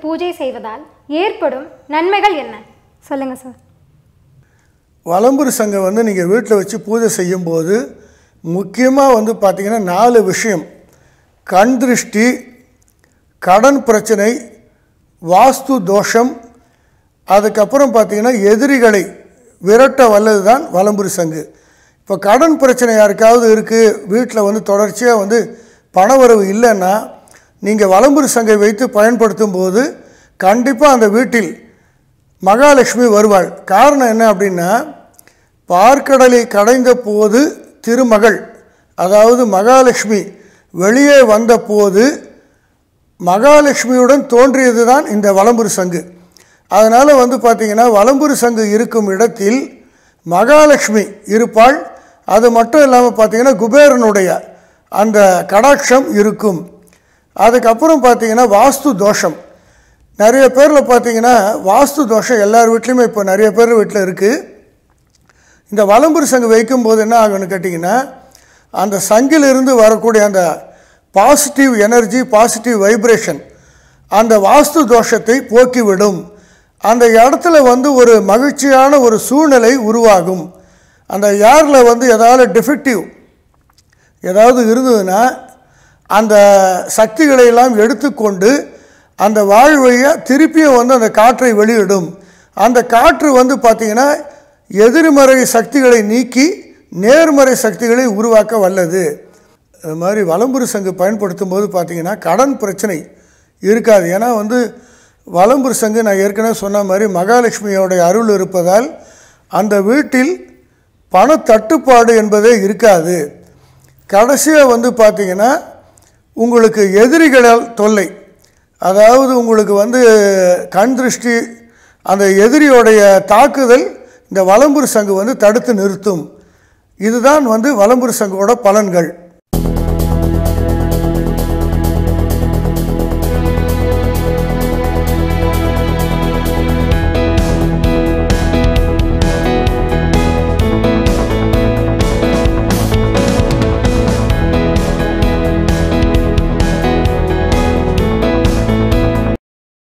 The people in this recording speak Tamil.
பூஜை செய்வதால் ஏற்படும் நன்மைகள் என்ன சொல்லுங்கள் சார் வலம்புரி சங்கம் வந்து நீங்கள் வீட்டில் வச்சு பூஜை செய்யும்போது முக்கியமாக வந்து பார்த்தீங்கன்னா நாலு விஷயம் கண் திருஷ்டி கடன் பிரச்சனை வாஸ்து தோஷம் அதுக்கப்புறம் பார்த்தீங்கன்னா எதிரிகளை விரட்ட வல்லது தான் வலம்புரி சங்கு இப்போ கடன் பிரச்சனை யாருக்காவது இருக்குது வீட்டில் வந்து தொடர்ச்சியாக வந்து பணவரவு இல்லைன்னா நீங்கள் வலம்புரி சங்கை வைத்து பயன்படுத்தும் போது கண்டிப்பாக அந்த வீட்டில் மகாலட்சுமி வருவாள் காரணம் என்ன அப்படின்னா பார்க்கடலை கடைந்த போது திருமகள் அதாவது மகாலட்சுமி வெளியே வந்த போது மகாலட்சுமியுடன் தோன்றியது தான் இந்த வலம்புரி சங்கு அதனால் வந்து பார்த்திங்கன்னா வலம்புரி சங்கு இருக்கும் இடத்தில் மகாலட்சுமி இருப்பாள் அது மட்டும் இல்லாமல் பார்த்திங்கன்னா குபேரனுடைய அந்த கடாட்சம் இருக்கும் அதுக்கப்புறம் பார்த்திங்கன்னா வாஸ்து தோஷம் நிறைய பேரில் பார்த்தீங்கன்னா வாஸ்து தோஷம் எல்லார் வீட்லேயுமே இப்போ நிறைய பேர் வீட்டில் இருக்குது இந்த வலம்புரி சங்கு வைக்கும்போது என்ன ஆகும்னு கேட்டிங்கன்னா அந்த சங்கிலிருந்து வரக்கூடிய அந்த பாசிட்டிவ் எனர்ஜி பாசிட்டிவ் வைப்ரேஷன் அந்த வாஸ்து தோஷத்தை போக்கிவிடும் அந்த இடத்துல வந்து ஒரு மகிழ்ச்சியான ஒரு சூழ்நிலை உருவாகும் அந்த யாரில் வந்து ஏதாவது டிஃபெக்டிவ் ஏதாவது இருந்ததுன்னா அந்த சக்திகளை எல்லாம் எடுத்துக்கொண்டு அந்த வாழ்வழியாக திருப்பியும் வந்து அந்த காற்றை வெளியிடும் அந்த காற்று வந்து பார்த்திங்கன்னா எதிர்மறை சக்திகளை நீக்கி நேர்மறை சக்திகளை உருவாக்க வல்லது அது மாதிரி வலம்புரி சங்கு பயன்படுத்தும் போது பார்த்திங்கன்னா கடன் பிரச்சனை இருக்காது ஏன்னா வந்து வலம்புரி சங்கு நான் ஏற்கனவே சொன்ன மாதிரி மகாலட்சுமியோடைய அருள் இருப்பதால் அந்த வீட்டில் பண தட்டுப்பாடு என்பதே இருக்காது கடைசியாக வந்து பார்த்திங்கன்னா உங்களுக்கு எதிரிகளால் தொல்லை அதாவது உங்களுக்கு வந்து கண் திருஷ்டி அந்த எதிரியோடைய தாக்குதல் இந்த வலம்புரி சங்கு வந்து தடுத்து நிறுத்தும் இதுதான் வந்து வலம்புரி சங்கோட பலன்கள்